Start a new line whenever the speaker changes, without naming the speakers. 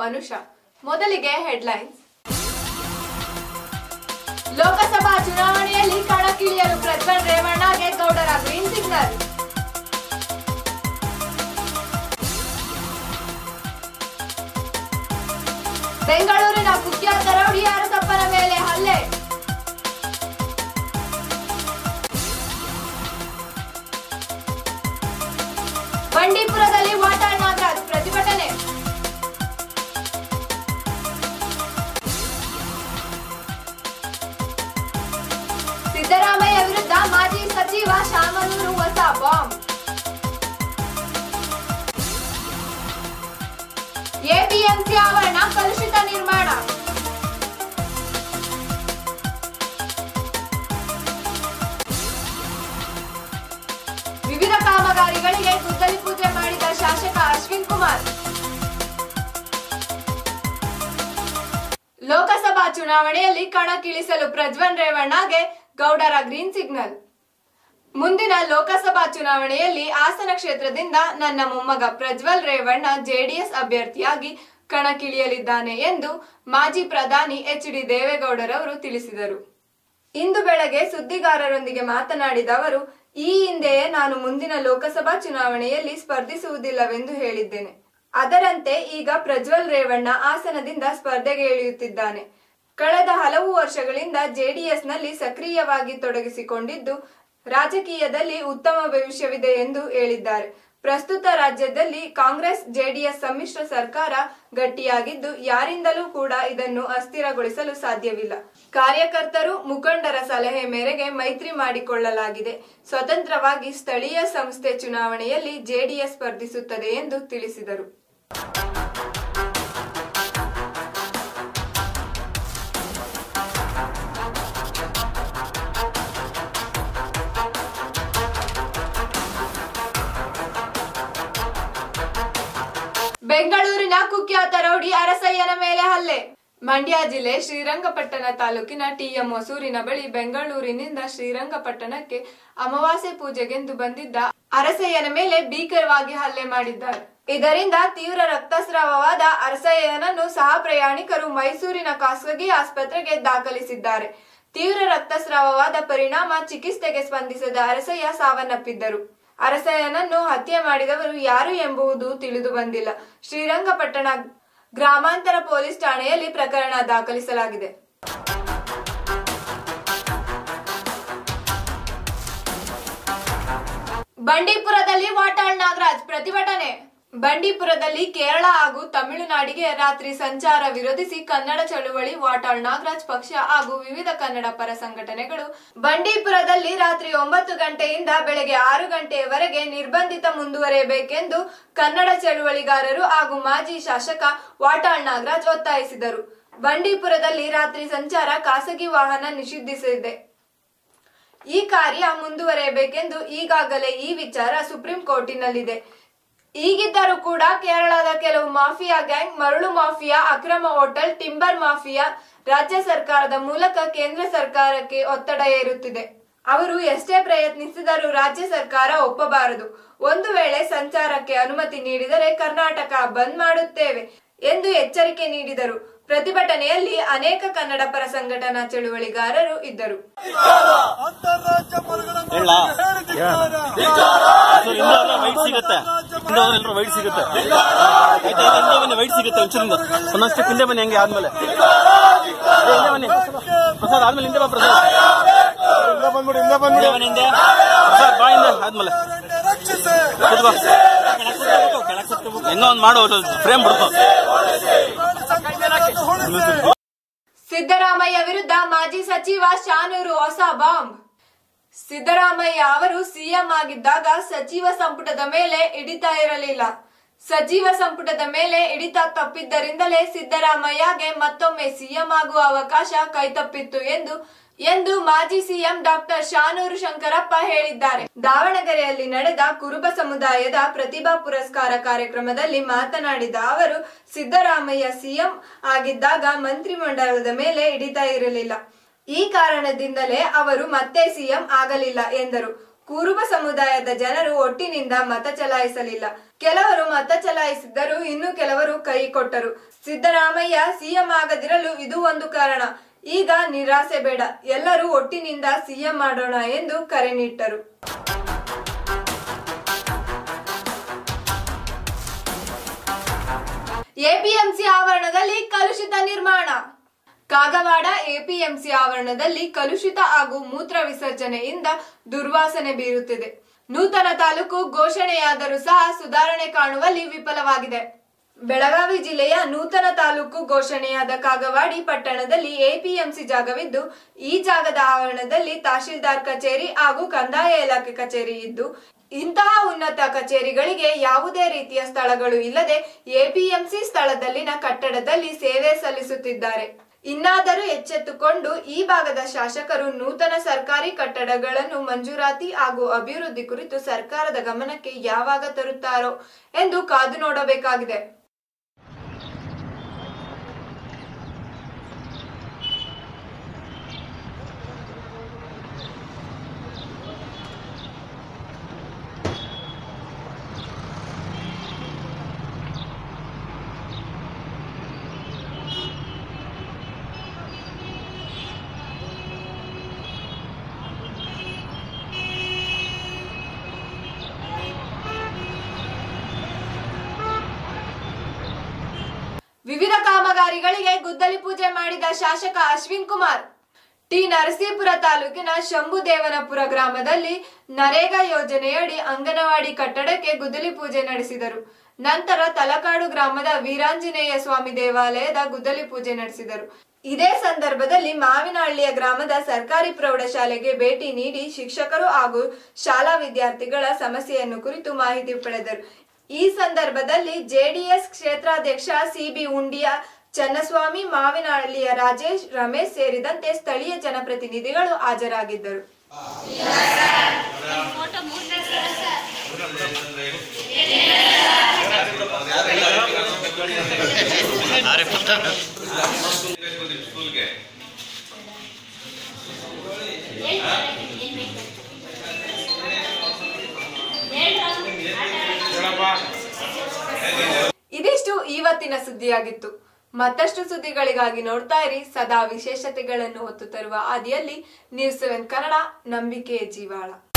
ಅನುಷಾ ಮೊದಲಿಗೆ ಹೆಡ್ಲೈನ್ಸ್ ಲೋಕಸಭಾ ಚುನಾವಣೆಯಲ್ಲಿ ಕಣಕ್ಕಿಳಿಯಲು ಪ್ರಜ್ವಲ್ ರೇವಣ್ಣಗೆ ಗೌಡರ ಗ್ರೀನ್ ಸಿಗ್ನಲ್ ಬೆಂಗಳೂರಿನ ಕುಖ್ಯಾತ ರೌಡಿ ಅರಸಪ್ಪನ ಮೇಲೆ ಹಲ್ಲೆ ಬಂಡೀಪುರದಲ್ಲಿ ವಾಟಾಳ್ ನಾಗರಾಜ್ ಪ್ರತಿಭಟನೆ ಸಿದ್ದರಾಮಯ್ಯ ವಿರುದ್ಧ ಮಾಜಿ ಸಚಿವ ಶಾಮನೂರು ಹೊಸ ಬಾಂಬ್ ಎಪಿಎಂಸಿ ಆವರಣ ಕಲುಷಿತ ನಿರ್ಮಾಣ ವಿವಿಧ ಕಾಮಗಾರಿಗಳಿಗೆ ಗುದ್ದಲಿ ಪೂಜೆ ಮಾಡಿದ ಶಾಸಕ ಅಶ್ವಿನ್ ಕುಮಾರ್ ಲೋಕಸಭಾ ಚುನಾವಣೆಯಲ್ಲಿ ಕಣಕ್ಕಿಳಿಸಲು ಪ್ರಜ್ವಲ್ ರೇವಣ್ಣಗೆ ಗೌಡರ ಗ್ರೀನ್ ಸಿಗ್ನಲ್ ಮುಂದಿನ ಲೋಕಸಭಾ ಚುನಾವಣೆಯಲ್ಲಿ ಹಾಸನ ಕ್ಷೇತ್ರದಿಂದ ನನ್ನ ಮೊಮ್ಮಗ ಪ್ರಜ್ವಲ್ ರೇವಣ್ಣ ಜೆಡಿಎಸ್ ಅಭ್ಯರ್ಥಿಯಾಗಿ ಕಣಕ್ಕಿಳಿಯಲಿದ್ದಾನೆ ಎಂದು ಮಾಜಿ ಪ್ರಧಾನಿ ಎಚ್ ಡಿ ದೇವೇಗೌಡರವರು ತಿಳಿಸಿದರು ಇಂದು ಬೆಳಗ್ಗೆ ಸುದ್ದಿಗಾರರೊಂದಿಗೆ ಮಾತನಾಡಿದ ಅವರು ಈ ಹಿಂದೆಯೇ ನಾನು ಮುಂದಿನ ಲೋಕಸಭಾ ಚುನಾವಣೆಯಲ್ಲಿ ಸ್ಪರ್ಧಿಸುವುದಿಲ್ಲವೆಂದು ಹೇಳಿದ್ದೇನೆ ಅದರಂತೆ ಈಗ ಪ್ರಜ್ವಲ್ ರೇವಣ್ಣ ಹಾಸನದಿಂದ ಸ್ಪರ್ಧೆಗೆ ಇಳಿಯುತ್ತಿದ್ದಾನೆ ಕಳೆದ ಹಲವು ವರ್ಷಗಳಿಂದ ಜೆಡಿಎಸ್ನಲ್ಲಿ ಸಕ್ರಿಯವಾಗಿ ತೊಡಗಿಸಿಕೊಂಡಿದ್ದು ರಾಜಕೀಯದಲ್ಲಿ ಉತ್ತಮ ಭವಿಷ್ಯವಿದೆ ಎಂದು ಹೇಳಿದ್ದಾರೆ ಪ್ರಸ್ತುತ ರಾಜ್ಯದಲ್ಲಿ ಕಾಂಗ್ರೆಸ್ ಜೆಡಿಎಸ್ ಸಮ್ಮಿಶ್ರ ಸರ್ಕಾರ ಗಟ್ಟಿಯಾಗಿದ್ದು ಯಾರಿಂದಲೂ ಕೂಡ ಇದನ್ನು ಅಸ್ಥಿರಗೊಳಿಸಲು ಸಾಧ್ಯವಿಲ್ಲ ಕಾರ್ಯಕರ್ತರು ಮುಖಂಡರ ಸಲಹೆ ಮೇರೆಗೆ ಮೈತ್ರಿ ಮಾಡಿಕೊಳ್ಳಲಾಗಿದೆ ಸ್ವತಂತ್ರವಾಗಿ ಸ್ಥಳೀಯ ಸಂಸ್ಥೆ ಚುನಾವಣೆಯಲ್ಲಿ ಜೆಡಿಎಸ್ ಸ್ಪರ್ಧಿಸುತ್ತದೆ ಎಂದು ತಿಳಿಸಿದರು ಬೆಂಗಳೂರಿನ ಕುಖ್ಯಾತ ರೌಡಿ ಅರಸಯ್ಯನ ಮೇಲೆ ಹಲ್ಲೆ ಮಂಡ್ಯ ಜಿಲ್ಲೆ ಶ್ರೀರಂಗಪಟ್ಟಣ ತಾಲೂಕಿನ ಟಿಎಂ ಹೊಸೂರಿನ ಬಳಿ ಬೆಂಗಳೂರಿನಿಂದ ಶ್ರೀರಂಗಪಟ್ಟಣಕ್ಕೆ ಅಮಾವಾಸ್ಯೆ ಪೂಜೆಗೆಂದು ಬಂದಿದ್ದ ಅರಸಯ್ಯನ ಮೇಲೆ ಭೀಕರವಾಗಿ ಹಲ್ಲೆ ಮಾಡಿದ್ದಾರೆ ಇದರಿಂದ ತೀವ್ರ ರಕ್ತಸ್ರಾವವಾದ ಅರಸಯ್ಯನನ್ನು ಸಹ ಪ್ರಯಾಣಿಕರು ಮೈಸೂರಿನ ಖಾಸಗಿ ಆಸ್ಪತ್ರೆಗೆ ದಾಖಲಿಸಿದ್ದಾರೆ ತೀವ್ರ ರಕ್ತಸ್ರಾವವಾದ ಪರಿಣಾಮ ಚಿಕಿತ್ಸೆಗೆ ಸ್ಪಂದಿಸದ ಅರಸಯ್ಯ ಸಾವನ್ನಪ್ಪಿದ್ದರು ಅರಸಯ್ಯನನ್ನು ಹತ್ಯೆ ಮಾಡಿದವರು ಯಾರು ಎಂಬುದು ತಿಳಿದು ಬಂದಿಲ್ಲ ಶ್ರೀರಂಗಪಟ್ಟಣ ಗ್ರಾಮಾಂತರ ಪೊಲೀಸ್ ಠಾಣೆಯಲ್ಲಿ ಪ್ರಕರಣ ದಾಖಲಿಸಲಾಗಿದೆ ಬಂಡೀಪುರದಲ್ಲಿ ವಾಟಾಳ್ ನಾಗರಾಜ್ ಪ್ರತಿಭಟನೆ ಬಂಡೀಪುರದಲ್ಲಿ ಕೇರಳ ಹಾಗೂ ತಮಿಳುನಾಡಿಗೆ ರಾತ್ರಿ ಸಂಚಾರ ವಿರೋಧಿಸಿ ಕನ್ನಡ ಚಳುವಳಿ ವಾಟಾಳ್ ನಾಗರಾಜ್ ಪಕ್ಷ ಹಾಗೂ ವಿವಿಧ ಕನ್ನಡ ಪರ ಸಂಘಟನೆಗಳು ಬಂಡೀಪುರದಲ್ಲಿ ರಾತ್ರಿ ಒಂಬತ್ತು ಗಂಟೆಯಿಂದ ಬೆಳಗ್ಗೆ ಆರು ಗಂಟೆಯವರೆಗೆ ನಿರ್ಬಂಧಿತ ಮುಂದುವರೆಯಬೇಕೆಂದು ಕನ್ನಡ ಚಳುವಳಿಗಾರರು ಹಾಗೂ ಮಾಜಿ ಶಾಸಕ ವಾಟಾಳ್ ನಾಗರಾಜ್ ಒತ್ತಾಯಿಸಿದರು ಬಂಡೀಪುರದಲ್ಲಿ ರಾತ್ರಿ ಸಂಚಾರ ಖಾಸಗಿ ವಾಹನ ನಿಷಿದ್ಧಿಸಿದೆ ಈ ಕಾರ್ಯ ಮುಂದುವರೆಯಬೇಕೆಂದು ಈಗಾಗಲೇ ಈ ವಿಚಾರ ಸುಪ್ರೀಂ ಕೋರ್ಟಿನಲ್ಲಿದೆ ಈಗಿದ್ದರೂ ಕೂಡ ಕೇರಳದ ಕೆಲವು ಮಾಫಿಯಾ ಗ್ಯಾಂಗ್ ಮರಳು ಮಾಫಿಯಾ ಅಕ್ರಮ ಹೋಟೆಲ್ ಟಿಂಬರ್ ಮಾಫಿಯಾ ರಾಜ್ಯ ಸರ್ಕಾರದ ಮೂಲಕ ಕೇಂದ್ರ ಸರ್ಕಾರಕ್ಕೆ ಒತ್ತಡ ಏರುತ್ತಿದೆ ಅವರು ಎಷ್ಟೇ ಪ್ರಯತ್ನಿಸಿದರೂ ರಾಜ್ಯ ಸರ್ಕಾರ ಒಪ್ಪಬಾರದು ಒಂದು ವೇಳೆ ಸಂಚಾರಕ್ಕೆ ಅನುಮತಿ ನೀಡಿದರೆ ಕರ್ನಾಟಕ ಬಂದ್ ಮಾಡುತ್ತೇವೆ ಎಂದು ಎಚ್ಚರಿಕೆ ನೀಡಿದರು ಪ್ರತಿಭಟನೆಯಲ್ಲಿ ಅನೇಕ ಕನ್ನಡ ಪರ ಸಂಘಟನಾ ಚಳುವಳಿಗಾರರು ಇದ್ದರು
ಅಂತಾರಾಜ್ಯ ಮರಗಳನ್ನು
ಹೇಳ ಇಂದ ವೈಟ್ ಸಿಗುತ್ತೆ ಇಂದ ಎಲ್ಲರೂ ವೈಟ್ ಸಿಗುತ್ತೆ ಆಯ್ತಾ ಇಂದ ಬನ್ನಿ ವೈಟ್ ಸಿಗುತ್ತೆ ಒಂಚೂರಿಂದ ಒಂದೊಂದು ಹಿಂದೆ ಬನ್ನಿ ಹಂಗೆ ಆದ್ಮೇಲೆ ಏ, ಹಿಂದೆ ಬನ್ನಿ ಪ್ರಸಾದ್ ಆದ್ಮೇಲೆ ಹಿಂದೆ ಬಾ ಪ್ರಸಾದ್
ಇಂದ ಬಂದ್ಬಿಡು ಇಂದ ಬಂದ್ಬಿಡು
ಹಿಂದೆ ಬನ್ನಿ ಹಿಂದೆ ಪ್ರಸಾದ್ ಬಾ ಹಿಂದೆ ಆದ್ಮೇಲೆ
ರಕ್ಷಿಸಿ
ಕೂತ್ಕೋ. ಕೆಳಗ್ ಕೂತ್ಕೋ, ಕೆಳಗ್ ಕೂತ್ಕೋ. ಹೆಂಗೋ ಒಂದ್ ಮಾಡು ಫ್ರೇಮ್ ಬಿಡ್ಕೋ
ಸಿದ್ದರಾಮಯ್ಯ ವಿರುದ್ಧ ಮಾಜಿ ಸಚಿವ ಶಾನೂರು ಹೊಸ ಬಾಂಬ್ ಸಿದ್ದರಾಮಯ್ಯ ಅವರು ಸಿಎಂ ಆಗಿದ್ದಾಗ ಸಚಿವ ಸಂಪುಟದ ಮೇಲೆ ಹಿಡಿತ ಇರಲಿಲ್ಲ ಸಚಿವ ಸಂಪುಟದ ಮೇಲೆ ಹಿಡಿತ ತಪ್ಪಿದ್ದರಿಂದಲೇ ಸಿದ್ದರಾಮಯ್ಯಗೆ ಮತ್ತೊಮ್ಮೆ ಸಿಎಂ ಆಗುವ ಅವಕಾಶ ಕೈತಪ್ಪಿತ್ತು ಎಂದು ಎಂದು ಮಾಜಿ ಸಿಎಂ ಡಾಕ್ಟರ್ ಶಾನೂರು ಶಂಕರಪ್ಪ ಹೇಳಿದ್ದಾರೆ ದಾವಣಗೆರೆಯಲ್ಲಿ ನಡೆದ ಕುರುಬ ಸಮುದಾಯದ ಪ್ರತಿಭಾ ಪುರಸ್ಕಾರ ಕಾರ್ಯಕ್ರಮದಲ್ಲಿ ಮಾತನಾಡಿದ ಅವರು ಸಿದ್ದರಾಮಯ್ಯ ಸಿಎಂ ಆಗಿದ್ದಾಗ ಮಂತ್ರಿಮಂಡಲದ ಮೇಲೆ ಹಿಡಿತ ಇರಲಿಲ್ಲ ಈ ಕಾರಣದಿಂದಲೇ ಅವರು ಮತ್ತೆ ಸಿಎಂ ಆಗಲಿಲ್ಲ ಎಂದರು ಕುರುಬ ಸಮುದಾಯದ ಜನರು ಒಟ್ಟಿನಿಂದ ಮತ ಚಲಾಯಿಸಲಿಲ್ಲ ಕೆಲವರು ಮತ ಚಲಾಯಿಸಿದ್ದರು ಇನ್ನು ಕೆಲವರು ಕೈ ಕೊಟ್ಟರು ಸಿದ್ದರಾಮಯ್ಯ ಸಿಎಂ ಆಗದಿರಲು ಇದು ಒಂದು ಕಾರಣ ಈಗ ನಿರಾಸೆ ಬೇಡ ಎಲ್ಲರೂ ಒಟ್ಟಿನಿಂದ ಸಿಎಂ ಮಾಡೋಣ ಎಂದು ಕರೆ ನೀಟ್ಟರು ಎಪಿಎಂಸಿ ಆವರಣದಲ್ಲಿ ಕಲುಷಿತ ನಿರ್ಮಾಣ ಕಾಗವಾಡ ಎಪಿಎಂಸಿ ಆವರಣದಲ್ಲಿ ಕಲುಷಿತ ಹಾಗೂ ಮೂತ್ರ ವಿಸರ್ಜನೆಯಿಂದ ದುರ್ವಾಸನೆ ಬೀರುತ್ತಿದೆ ನೂತನ ತಾಲೂಕು ಘೋಷಣೆಯಾದರೂ ಸಹ ಸುಧಾರಣೆ ಕಾಣುವಲ್ಲಿ ವಿಫಲವಾಗಿದೆ ಬೆಳಗಾವಿ ಜಿಲ್ಲೆಯ ನೂತನ ತಾಲೂಕು ಘೋಷಣೆಯಾದ ಕಾಗವಾಡಿ ಪಟ್ಟಣದಲ್ಲಿ ಎಪಿಎಂಸಿ ಜಾಗವಿದ್ದು ಈ ಜಾಗದ ಆವರಣದಲ್ಲಿ ತಹಶೀಲ್ದಾರ್ ಕಚೇರಿ ಹಾಗೂ ಕಂದಾಯ ಇಲಾಖೆ ಕಚೇರಿ ಇದ್ದು ಇಂತಹ ಉನ್ನತ ಕಚೇರಿಗಳಿಗೆ ಯಾವುದೇ ರೀತಿಯ ಸ್ಥಳಗಳು ಇಲ್ಲದೆ ಎಪಿಎಂಸಿ ಸ್ಥಳದಲ್ಲಿನ ಕಟ್ಟಡದಲ್ಲಿ ಸೇವೆ ಸಲ್ಲಿಸುತ್ತಿದ್ದಾರೆ ಇನ್ನಾದರೂ ಎಚ್ಚೆತ್ತುಕೊಂಡು ಈ ಭಾಗದ ಶಾಸಕರು ನೂತನ ಸರ್ಕಾರಿ ಕಟ್ಟಡಗಳನ್ನು ಮಂಜೂರಾತಿ ಹಾಗೂ ಅಭಿವೃದ್ಧಿ ಕುರಿತು ಸರ್ಕಾರದ ಗಮನಕ್ಕೆ ಯಾವಾಗ ತರುತ್ತಾರೋ ಎಂದು ಕಾದು ನೋಡಬೇಕಾಗಿದೆ ವಿವಿಧ ಕಾಮಗಾರಿಗಳಿಗೆ ಗುದ್ದಲಿ ಪೂಜೆ ಮಾಡಿದ ಶಾಸಕ ಅಶ್ವಿನ್ ಕುಮಾರ್ ಟಿ ನರಸೀಪುರ ತಾಲೂಕಿನ ಶಂಭುದೇವನಪುರ ಗ್ರಾಮದಲ್ಲಿ ನರೇಗಾ ಯೋಜನೆಯಡಿ ಅಂಗನವಾಡಿ ಕಟ್ಟಡಕ್ಕೆ ಗುದ್ದಲಿ ಪೂಜೆ ನಡೆಸಿದರು ನಂತರ ತಲಕಾಡು ಗ್ರಾಮದ ವೀರಾಂಜನೇಯ ಸ್ವಾಮಿ ದೇವಾಲಯದ ಗುದ್ದಲಿ ಪೂಜೆ ನಡೆಸಿದರು ಇದೇ ಸಂದರ್ಭದಲ್ಲಿ ಮಾವಿನಹಳ್ಳಿಯ ಗ್ರಾಮದ ಸರ್ಕಾರಿ ಪ್ರೌಢಶಾಲೆಗೆ ಭೇಟಿ ನೀಡಿ ಶಿಕ್ಷಕರು ಹಾಗೂ ಶಾಲಾ ವಿದ್ಯಾರ್ಥಿಗಳ ಸಮಸ್ಯೆಯನ್ನು ಕುರಿತು ಮಾಹಿತಿ ಪಡೆದರು ಈ ಸಂದರ್ಭದಲ್ಲಿ ಜೆಡಿಎಸ್ ಕ್ಷೇತ್ರಾಧ್ಯಕ್ಷ ಸಿಬಿ ಉಂಡಿಯ ಚನ್ನಸ್ವಾಮಿ ಮಾವಿನಹಳ್ಳಿಯ ರಾಜೇಶ್ ರಮೇಶ್ ಸೇರಿದಂತೆ ಸ್ಥಳೀಯ ಜನಪ್ರತಿನಿಧಿಗಳು ಹಾಜರಾಗಿದ್ದರು
ಸ್ಕೂಲ್ಗೆ
ಇದಿಷ್ಟು ಇವತ್ತಿನ ಸುದ್ದಿಯಾಗಿತ್ತು ಮತ್ತಷ್ಟು ಸುದ್ದಿಗಳಿಗಾಗಿ ನೋಡ್ತಾ ಇರಿ ಸದಾ ವಿಶೇಷತೆಗಳನ್ನು ಹೊತ್ತು ತರುವ ಆದಿಯಲ್ಲಿ ನ್ಯೂಸ್ ಸೆವೆನ್ ಕನ್ನಡ ನಂಬಿಕೆಯ ಜೀವಾಳ